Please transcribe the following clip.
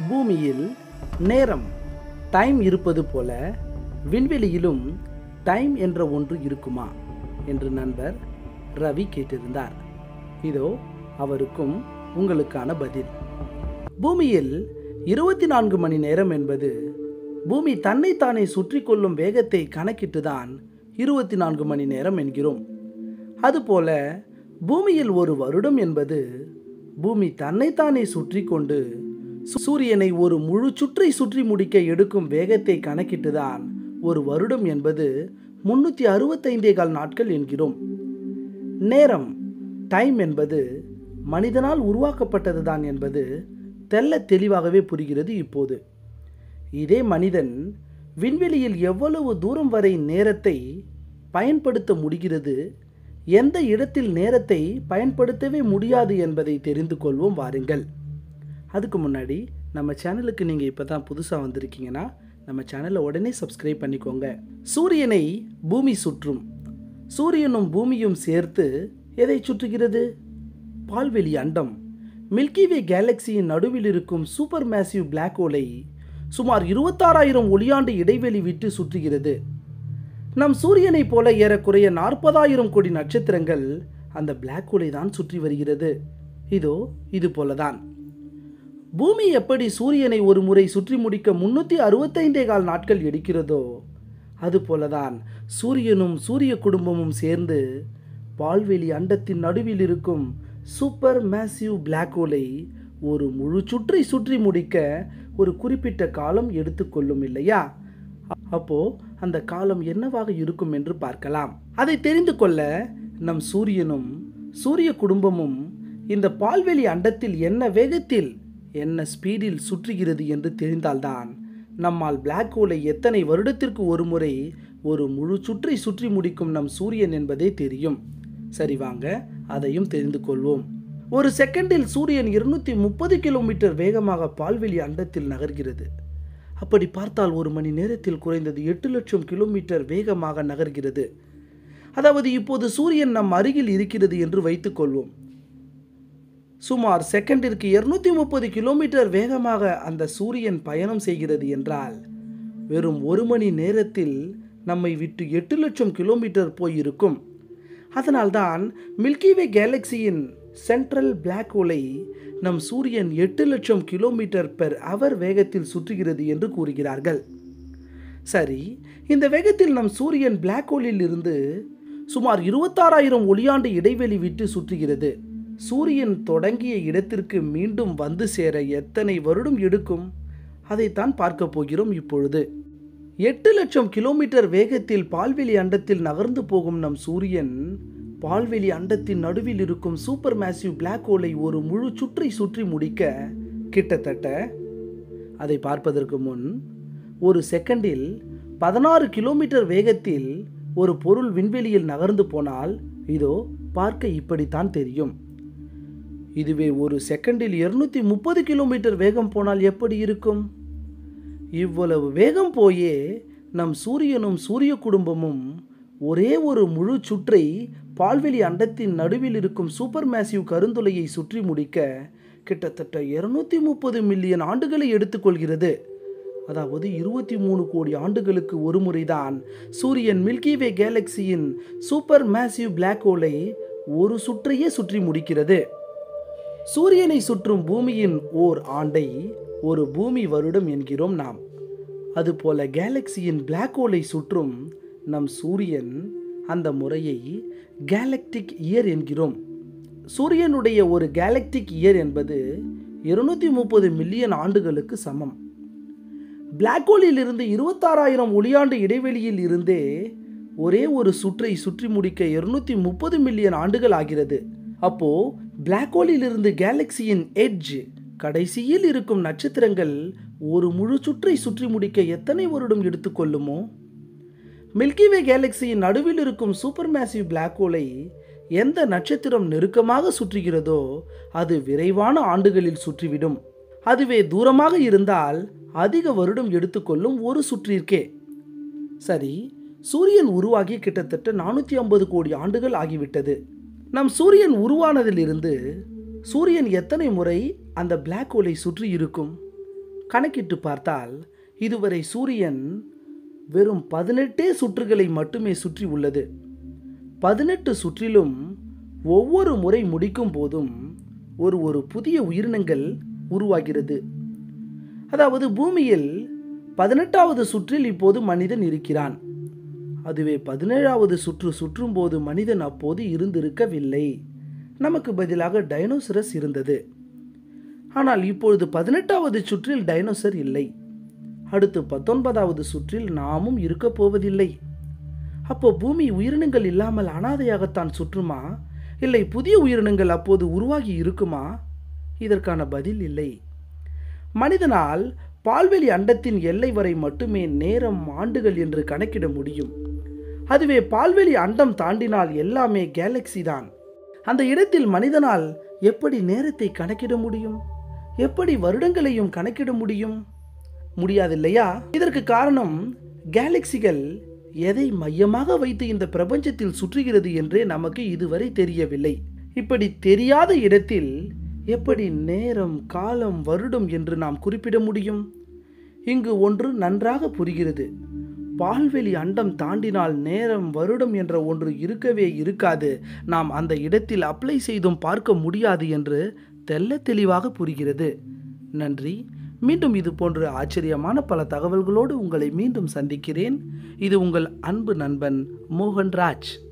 பூமியில் நேரம் டைம் இருப்பது போல விண்வெளியிலும் டைம் என்ற ஒன்று இருக்குமா என்று நண்பர் ரவி கேட்டிருந்தார் இதோ அவருக்கும் உங்களுக்கான பதில் பூமியில் இருபத்தி நான்கு மணி நேரம் என்பது பூமி தன்னைத்தானே சுற்றி கொள்ளும் வேகத்தை கணக்கிட்டுதான் இருபத்தி நான்கு மணி நேரம் என்கிறோம் அதுபோல பூமியில் ஒரு வருடம் என்பது பூமி தன்னைத்தானே சுற்றி கொண்டு சூரியனை ஒரு முழு சுற்றை சுற்றி முடிக்க எடுக்கும் வேகத்தை கணக்கிட்டுதான் ஒரு வருடம் என்பது முன்னூற்றி அறுபத்தைந்தே கால் நாட்கள் என்கிறோம் நேரம் டைம் என்பது மனிதனால் உருவாக்கப்பட்டதுதான் என்பது தெல்ல தெளிவாகவே புரிகிறது இப்போது இதே மனிதன் விண்வெளியில் எவ்வளவு தூரம் வரை நேரத்தை பயன்படுத்த முடிகிறது எந்த இடத்தில் நேரத்தை பயன்படுத்தவே முடியாது என்பதை தெரிந்து கொள்வோம் வாருங்கள் அதுக்கு முன்னாடி நம்ம சேனலுக்கு நீங்கள் இப்போ தான் புதுசாக வந்திருக்கீங்கன்னா நம்ம சேனலை உடனே சப்ஸ்கிரைப் பண்ணிக்கோங்க சூரியனை பூமி சுற்றும் சூரியனும் பூமியும் சேர்த்து எதை சுற்றுகிறது பால்வெளி அண்டம் மில்கிவே கேலக்சியின் நடுவில் இருக்கும் சூப்பர் மேசிவ் பிளாக் ஹோலை சுமார் இருபத்தாறாயிரம் ஒளியாண்டு இடைவெளி விட்டு சுற்றுகிறது நம் சூரியனைப் போல ஏறக்குறைய நாற்பதாயிரம் கோடி நட்சத்திரங்கள் அந்த பிளாக் ஹோலை தான் சுற்றி வருகிறது இதோ இது போலதான் பூமி எப்படி சூரியனை ஒரு முறை சுற்றி முடிக்க முன்னூற்றி அறுபத்தைந்தே கால் நாட்கள் எடுக்கிறதோ அதுபோலதான் சூரியனும் சூரிய குடும்பமும் சேர்ந்து பால்வெளி அண்டத்தின் நடுவில் இருக்கும் சூப்பர் மேசிவ் பிளாக் ஹோலை ஒரு முழு சுற்றி சுற்றி முடிக்க ஒரு குறிப்பிட்ட காலம் எடுத்துக்கொள்ளும் இல்லையா அப்போ அந்த காலம் என்னவாக இருக்கும் என்று பார்க்கலாம் அதை தெரிந்து கொள்ள நம் சூரியனும் சூரிய குடும்பமும் இந்த பால்வெளி அண்டத்தில் என்ன வேகத்தில் என்ன ஸ்பீடில் சுற்றுகிறது என்று தெரிந்தால்தான் நம்மால் பிளாக் ஹோலை எத்தனை வருடத்திற்கு ஒரு முறை ஒரு முழு சுற்றை சுற்றி முடிக்கும் நம் சூரியன் என்பதே தெரியும் சரி வாங்க அதையும் தெரிந்து கொள்வோம் ஒரு செகண்டில் சூரியன் இருநூத்தி முப்பது கிலோமீட்டர் வேகமாக பால்வெளி அண்டத்தில் நகர்கிறது அப்படி பார்த்தால் ஒரு மணி நேரத்தில் குறைந்தது எட்டு லட்சம் கிலோமீட்டர் வேகமாக நகர்கிறது அதாவது இப்போது சூரியன் நம் அருகில் இருக்கிறது என்று வைத்துக்கொள்வோம் சுமார் செகண்டிற்கு இருநூத்தி முப்பது கிலோமீட்டர் வேகமாக அந்த சூரியன் பயணம் செய்கிறது என்றால் வெறும் ஒரு மணி நேரத்தில் நம்மை விட்டு எட்டு லட்சம் கிலோமீட்டர் போயிருக்கும் அதனால்தான் மில்கிவே கேலக்சியின் சென்ட்ரல் பிளாக் ஹோலை நம் சூரியன் எட்டு லட்சம் கிலோமீட்டர் பெர் அவர் வேகத்தில் சுற்றுகிறது என்று கூறுகிறார்கள் சரி இந்த வேகத்தில் நம் சூரியன் பிளாக் ஹோலில் இருந்து சுமார் இருபத்தாறாயிரம் ஒளியாண்டு இடைவெளி விட்டு சுற்றுகிறது சூரியன் தொடங்கிய இடத்திற்கு மீண்டும் வந்து சேர எத்தனை வருடம் எடுக்கும் அதைத்தான் பார்க்க போகிறோம் இப்பொழுது எட்டு லட்சம் கிலோமீட்டர் வேகத்தில் பால்வெளி அண்டத்தில் நகர்ந்து போகும் நம் சூரியன் பால்வெளி அண்டத்தின் நடுவில் இருக்கும் சூப்பர் மேசிவ் பிளாக் ஹோலை ஒரு முழு சுற்றி சுற்றி முடிக்க கிட்டத்தட்ட அதை பார்ப்பதற்கு முன் ஒரு செகண்டில் பதினாறு கிலோமீட்டர் வேகத்தில் ஒரு பொருள் விண்வெளியில் நகர்ந்து போனால் இதோ பார்க்க இப்படித்தான் தெரியும் இதுவே ஒரு செகண்டில் இருநூத்தி முப்பது கிலோமீட்டர் வேகம் போனால் எப்படி இருக்கும் இவ்வளவு வேகம் போயே நம் சூரியனும் சூரிய குடும்பமும் ஒரே ஒரு முழு சுற்றை பால்வெளி அண்டத்தின் நடுவில் இருக்கும் சூப்பர் மேசிவ் கருந்துளையை சுற்றி முடிக்க கிட்டத்தட்ட இருநூத்தி முப்பது மில்லியன் ஆண்டுகளை எடுத்துக்கொள்கிறது அதாவது இருபத்தி மூணு கோடி ஆண்டுகளுக்கு ஒரு முறைதான் சூரியன் மில்கிவே கேலக்சியின் சூப்பர் மேசிவ் பிளாக் ஹோலை ஒரு சுற்றையே சுற்றி முடிக்கிறது சூரியனை சுற்றும் பூமியின் ஓர் ஆண்டை ஒரு பூமி வருடம் என்கிறோம் நாம் அதுபோல கேலக்சியின் பிளாக் ஹோலை சுற்றும் நம் சூரியன் அந்த முறையை கேலக்டிக் இயர் என்கிறோம் சூரியனுடைய ஒரு கேலக்டிக் இயர் என்பது இருநூத்தி முப்பது மில்லியன் ஆண்டுகளுக்கு சமம் பிளாக் ஹோலில் இருந்து இருபத்தாறாயிரம் ஒளியாண்டு இடைவெளியில் இருந்தே ஒரே ஒரு சுற்றை சுற்றி முடிக்க இருநூத்தி முப்பது மில்லியன் ஆண்டுகள் ஆகிறது அப்போ பிளாக் ஹோலில் இருந்து கேலக்சியின் எட்ஜ் கடைசியில் இருக்கும் நட்சத்திரங்கள் ஒரு முழு சுற்றை சுற்றி முடிக்க எத்தனை வருடம் எடுத்துக்கொள்ளுமோ மில்கிவே கேலக்சியின் நடுவில் இருக்கும் சூப்பர் மேசிவ் பிளாக் ஹோலை எந்த நட்சத்திரம் நெருக்கமாக சுற்றுகிறதோ அது விரைவான ஆண்டுகளில் சுற்றிவிடும் அதுவே தூரமாக இருந்தால் அதிக வருடம் எடுத்துக்கொள்ளும் ஒரு சுற்றிற்கே சரி சூரியன் உருவாகி கிட்டத்தட்ட நானூற்றி ஐம்பது கோடி ஆண்டுகள் ஆகிவிட்டது நம் சூரியன் உருவானதிலிருந்து சூரியன் எத்தனை முறை அந்த பிளாக் ஹோலை சுற்றி இருக்கும் கணக்கிட்டு பார்த்தால் இதுவரை சூரியன் வெறும் பதினெட்டே சுற்றுகளை மட்டுமே சுற்றி உள்ளது பதினெட்டு சுற்றிலும் ஒவ்வொரு முறை முடிக்கும் போதும் ஒரு ஒரு புதிய உயிரினங்கள் உருவாகிறது அதாவது பூமியில் பதினெட்டாவது சுற்றில் இப்போது மனிதன் இருக்கிறான் அதுவே பதினேழாவது சுற்று சுற்றும் போது மனிதன் அப்போது இருந்திருக்கவில்லை நமக்கு பதிலாக டைனோசரஸ் இருந்தது ஆனால் இப்பொழுது பதினெட்டாவது சுற்றில் டைனோசர் இல்லை அடுத்து பத்தொன்பதாவது சுற்றில் நாமும் இருக்கப் போவதில்லை அப்போ பூமி உயிரினங்கள் இல்லாமல் அனாதையாகத்தான் சுற்றுமா இல்லை புதிய உயிரினங்கள் அப்போது உருவாகி இருக்குமா இதற்கான பதில் இல்லை மனிதனால் பால்வெளி அண்டத்தின் எல்லை வரை மட்டுமே நேரம் ஆண்டுகள் என்று கணக்கிட முடியும் அதுவே பால்வெளி அண்டம் தாண்டினால் எல்லாமே கேலக்சி தான் அந்த இடத்தில் மனிதனால் எப்படி நேரத்தை கணக்கிட முடியும் எப்படி வருடங்களையும் கணக்கிட முடியும் முடியாதில்லையா இதற்கு காரணம் கேலக்சிகள் எதை மையமாக வைத்து இந்த பிரபஞ்சத்தில் சுற்றுகிறது என்றே நமக்கு இதுவரை தெரியவில்லை இப்படி தெரியாத இடத்தில் எப்படி நேரம் காலம் வருடம் என்று நாம் குறிப்பிட முடியும் இங்கு ஒன்று நன்றாக புரிகிறது பால்வெளி அண்டம் தாண்டினால் நேரம் வருடம் என்ற ஒன்று இருக்கவே இருக்காது நாம் அந்த இடத்தில் அப்ளை செய்தும் பார்க்க முடியாது என்று தெல்ல தெளிவாக புரிகிறது நன்றி மீண்டும் இது போன்ற ஆச்சரியமான பல தகவல்களோடு உங்களை மீண்டும் சந்திக்கிறேன் இது உங்கள் அன்பு நண்பன் மோகன்ராஜ்